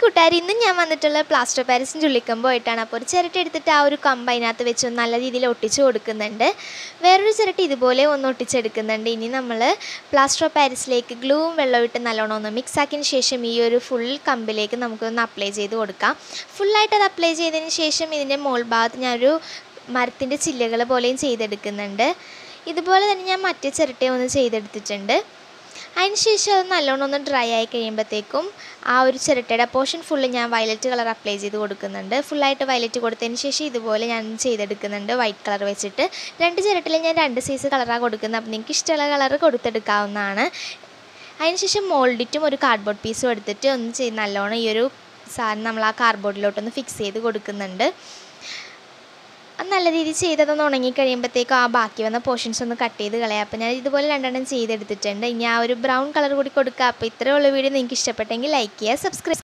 കൂട്ടുകാർ ഇന്ന് ഞാൻ വന്നിട്ടുള്ള പ്ലാസ്റ്റർ പാരീസും ചുള്ളിക്കമ്പോ ആയിട്ടാണ് അപ്പോൾ ഒരു ചിരട്ട എടുത്തിട്ട് ആ ഒരു കമ്പ് അതിനകത്ത് വെച്ച് ഒന്ന് നല്ല രീതിയിൽ ഒട്ടിച്ച് കൊടുക്കുന്നുണ്ട് വേറൊരു ചിരട്ട ഇതുപോലെ ഒന്ന് ഒട്ടിച്ചെടുക്കുന്നുണ്ട് ഇനി നമ്മൾ പ്ലാസ്റ്റർ ഓഫ് പാരീസിലേക്ക് ഗ്ലൂവും വെള്ളവും ഇട്ട് നല്ലോണം ഒന്ന് മിക്സ് ആക്കിയതിന് ശേഷം ഈ ഒരു ഫുൾ കമ്പിലേക്ക് നമുക്കൊന്ന് അപ്ലൈ ചെയ്ത് കൊടുക്കാം ഫുള്ളായിട്ട് അത് അപ്ലൈ ചെയ്തതിന് ശേഷം ഇതിൻ്റെ മോൾ ഭാഗത്ത് ഞാനൊരു മരത്തിൻ്റെ ചില്ലകൾ പോലെയും ചെയ്തെടുക്കുന്നുണ്ട് ഇതുപോലെ തന്നെ ഞാൻ മറ്റേ ചിരട്ടയും ഒന്ന് ചെയ്തെടുത്തിട്ടുണ്ട് അതിന് ശേഷം അത് നല്ലോണം ഒന്ന് ഡ്രൈ ആയി കഴിയുമ്പോഴത്തേക്കും ആ ഒരു ചിരട്ടയുടെ പോർഷൻ ഫുള്ള് ഞാൻ വയലറ്റ് കളർ അപ്ലൈ ചെയ്ത് കൊടുക്കുന്നുണ്ട് ഫുള്ളായിട്ട് വയലറ്റ് കൊടുത്തതിന് ശേഷം ഇതുപോലെ ഞാൻ ചെയ്തെടുക്കുന്നുണ്ട് വൈറ്റ് കളർ വെച്ചിട്ട് രണ്ട് ചിരട്ടിൽ ഞാൻ രണ്ട് സൈസ് കളറാണ് കൊടുക്കുന്നത് അപ്പോൾ നിങ്ങൾക്ക് ഇഷ്ടമുള്ള കളർ കൊടുത്തെടുക്കാവുന്നതാണ് അതിനുശേഷം മോൾഡിറ്റും ഒരു കാർഡ്ബോർഡ് പീസും എടുത്തിട്ട് ഒന്ന് ചെയ്ത് നല്ലോണം ഈ ഒരു സാധനം നമ്മൾ ആ കാർഡ്ബോർഡിലോട്ടൊന്ന് ഫിക്സ് ചെയ്ത് കൊടുക്കുന്നുണ്ട് അത് നല്ല രീതിയിൽ ചെയ്തതൊന്ന് ഉണങ്ങി കഴിയുമ്പോഴത്തേക്കും ആ ബാക്കി വന്ന പോർഷൻസ് ഒന്ന് കട്ട് ചെയ്ത് കളയാം അപ്പോൾ ഞാൻ ഇതുപോലെ രണ്ടെണ്ണം ചെയ്തെടുത്തിട്ടുണ്ട് ഇനി ആ ഒരു ബ്രൗൺ കളർ കൂടി കൊടുക്കുക അപ്പോൾ ഇത്രയുള്ള വീഡിയോ നിങ്ങൾക്ക് ഇഷ്ടപ്പെട്ടെങ്കിൽ ലൈക്ക് ചെയ്യുക സബ്സ്ക്രൈബ്